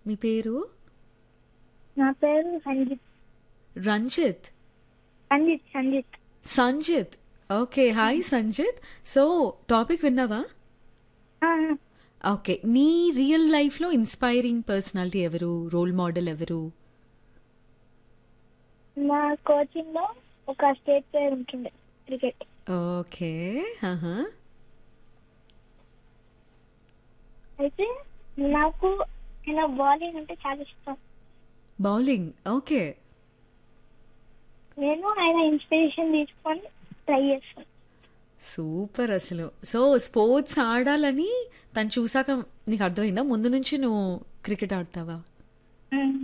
మీ పేరు నా పేరు Sanjith Ranjith Sanjith Sanjith Sanjith okay hi Sanjith so topic విన్నావా ఆ, ఓకే నీ రియల్ లైఫ్లో ఇన్స్పైరింగ్ పర్సనాలిటీ ఎవరు రోల్ మోడల్ ఎవరు మా కోచింగ్ లో ఒక స్టేట్ ప్లేయర్ ఉంటుండే క్రికెట్ ఓకే ఆహా. అయితే నాకు ఆయన బౌలింగ్ అంటే చాలా ఇష్టం బౌలింగ్ ఓకే నేను ఆయన ఇన్స్పిరేషన్ తీసుకొని ట్రై చేస్తాను సూపర్ అసలు సో స్పోర్ట్స్ ఆడాలని తను చూసాక నీకు అర్థమైందా ముందు నుంచి నువ్వు క్రికెట్ ఆడతావా ఉమ్.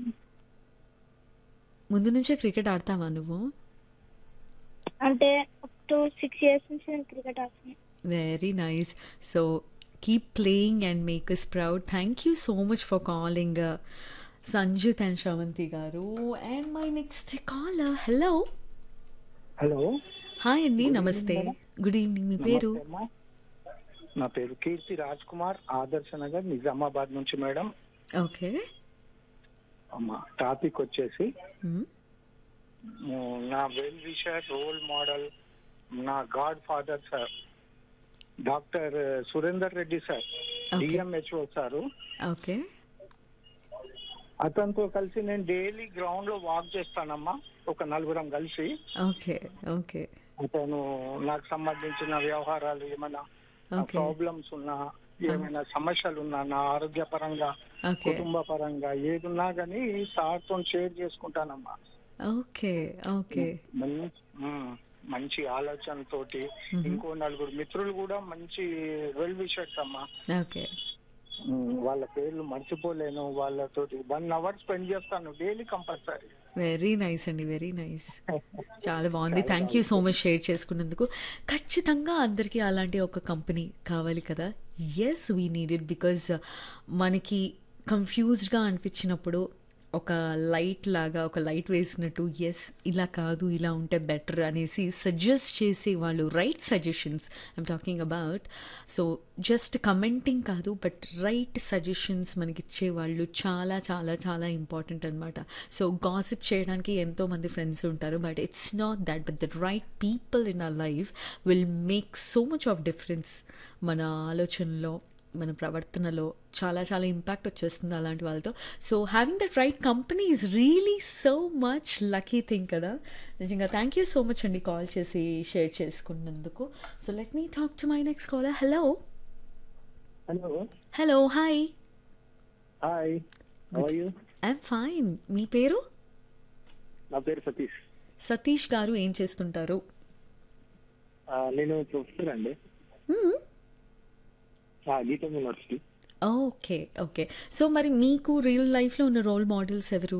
ముందు నుంచే క్రికెట్ ఆడతావా నువ్వు అంటే అప్ టు సిక్స్ ఇయర్స్ నుంచి నేను క్రికెట్ ఆడుతున్నాను very nice so keep playing and make us proud thank you so much for calling Sanjith and Sravanthi garu and my next call hello hello hi అండి నమస్తే గుడ్ ఈవినింగ్ మీ పేరు నమస్తే అమ్మా. నా పేరు కీర్తి రాజ్ కుమార్ ఆదర్శ నగర్ నిజామాబాద్ నుంచి మేడం ఓకే అమ్మా టాపిక్ వచ్చేసి ఉమ్, నా వెల్ విషర్ రోల్ మోడల్ నా godfather sir doctor Surender Reddy sir Okay. DMHO sir okay అతనితో కలిసి నేను డైలీ గ్రౌండ్ లో వాక్ చేస్తానమ్మా ఒక నలుగురం కలిసి ఓకే ఓకే అతను నాకు సంబంధించిన వ్యవహారాలు ఏమైనా ఓకే ప్రాబ్లమ్స్ ఉన్నా ఏమైనా సమస్యలు ఉన్నా నా ఆరోగ్య పరంగా ఓకే కుటుంబ పరంగా ఏదున్నా గానీ సార్ తో షేర్ చేసుకుంటానమ్మా ఓకే ఓకే మంచి ఉమ్, మంచి ఆలోచనతోటి ఇంకో నలుగురు మిత్రులు కూడా మంచి వెల్ విషర్స్ అమ్మా ఓకే ఉమ్, వాళ్ళ పేర్లు మర్చిపోలేను వాళ్ళతోటి వన్ అవర్ స్పెండ్ చేస్తాను డైలీ కంపల్సరీ వెరీ నైస్ అండి వెరీ నైస్ చాలా బాగుంది thank you so much share చేసుకున్నందుకు ఖచ్చితంగా అందరికీ అలాంటి ఒక కంపెనీ కావాలి కదా ఎస్ వీ నీడెడ్ బికాజ్ మనకి కన్ఫ్యూజ్డ్గా అనిపించినప్పుడు ఒక లైట్ లాగా ఒక లైట్ వేసినట్టు ఎస్ ఇలా కాదు ఇలా ఉంటే బెటర్ అనేసి సజెస్ట్ చేసే వాళ్ళు right suggestions I'm talking about so just commenting కాదు బట్ రైట్ సజెషన్స్ మనకి ఇచ్చే వాళ్ళు చాలా చాలా చాలా ఇంపార్టెంట్ అనమాట సో గాసిప్ చేయడానికి ఎంతో మంది ఫ్రెండ్స్ ఉంటారు but it's not that but the right people in a life will make so much of difference మన ఆలోచనలో మన ప్రవర్తనలో చాలా చాలా ఇంపాక్ట్ వచ్చేస్తుంది అలాంటి వాళ్ళతో so having that right company is really so much lucky thing కదా నిజంగా థ్యాంక్ యూ సో మచ్ అండి కాల్ చేసి షేర్ చేసుకున్నందుకు so let me talk to my next caller hello hello hello hi hi you I'm fine మీ పేరు నా పేరు సతీష్ సతీష్ గారు ఏం చేస్తుంటారు ఆ, నేను ప్రొఫెసర్ అండి Hmm. ఆ, గీతం యూనివర్సిటీ ఓకే ఓకే సో మరి మీకు రియల్ లైఫ్లో ఉన్న రోల్ మోడల్స్ ఎవరు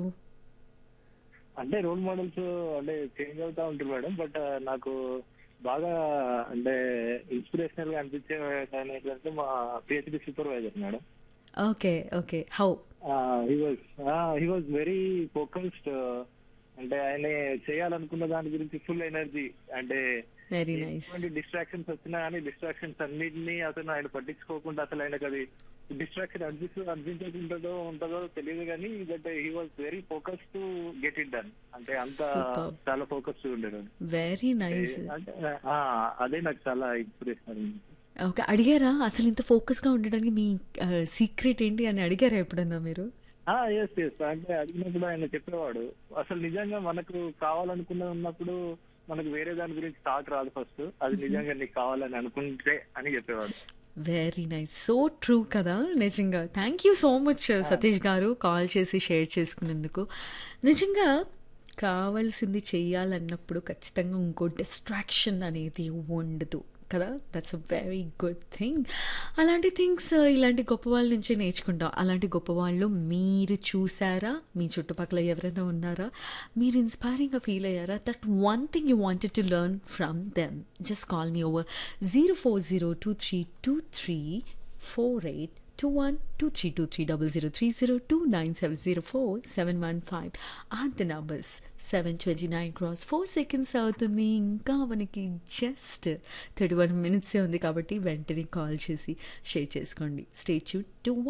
అంటే రోల్ మోడల్స్ అంటే చేంజ్ అవుతా ఉంటారు మేడం బట్ నాకు బాగా అంటే ఇన్స్పిరేషనల్ గా అనిపించే ఏంటంటే మా PhD supervisor madam okay okay how he was he was very focused అంటే ఆయన చేయాలనుకున్న దాని గురించి ఫుల్ ఎనర్జీ అంటే వెరీ నైస్ ఎటువంటి డిస్ట్రాక్షన్స్ వచ్చినా కానీ డిస్ట్రాక్షన్స్ అన్నిటినీ అతను ఆయన పట్టించుకోకుండా అసలు ఆయనకు అది డిస్ట్రాక్షన్ అనిపిస్తూ అనిపించకుంటుందో ఉంటుందో తెలియదు కానీ but he was very focus to get it done అంటే అంత Superb. చాలా ఫోకస్ ఉండేది వెరీ నైస్ అంటే ఆ, అదే నాకు చాలా ఇన్స్పిరేషన్ ఓకే అడిగారా అసలు ఇంత ఫోకస్గా ఉండడానికి మీ సీక్రెట్ ఏంటి అని అడిగారా ఎప్పుడన్నా మీరు ఎస్ ఎస్ అంటే అడిగినప్పుడు ఆయన చెప్పేవాడు అసలు నిజంగా మనకు కావాలనుకున్న ఉన్నప్పుడు మనకు వేరే దాని గురించి థాట్ రాదు ఫస్ట్ అది నిజంగా నీకు కావాలని అనుకుంటే అని చెప్పేవాడు వెరీ నైస్ సో ట్రూ కదా నిజంగా thank you so much Satish garu call చేసి షేర్ చేసుకునేందుకు నిజంగా కావాల్సింది చేయాలన్నప్పుడు ఖచ్చితంగా ఇంకో డిస్ట్రాక్షన్ అనేది ఉండదు కదా that's a very good thing అలాంటి థింగ్స్ ఇలాంటి గొప్ప వాళ్ళ నుంచి నేర్చుకుంటాం అలాంటి గొప్ప వాళ్ళు మీరు చూసారా మీ చుట్టుపక్కల ఎవరైనా ఉన్నారా మీరు ఇన్స్పైరింగ్గా ఫీల్ అయ్యారా that one thing you wanted to learn from them just call me over zero four zero two three two three four eight two one two three two three double zero three zero two nine seven zero four seven one five or the numbers seven twenty nine cross four seconds అవుతుంది ఇంకా మనకి just thirty one మినిట్సే ఉంది కాబట్టి వెంటనే call చేసి share చేసుకోండి state you to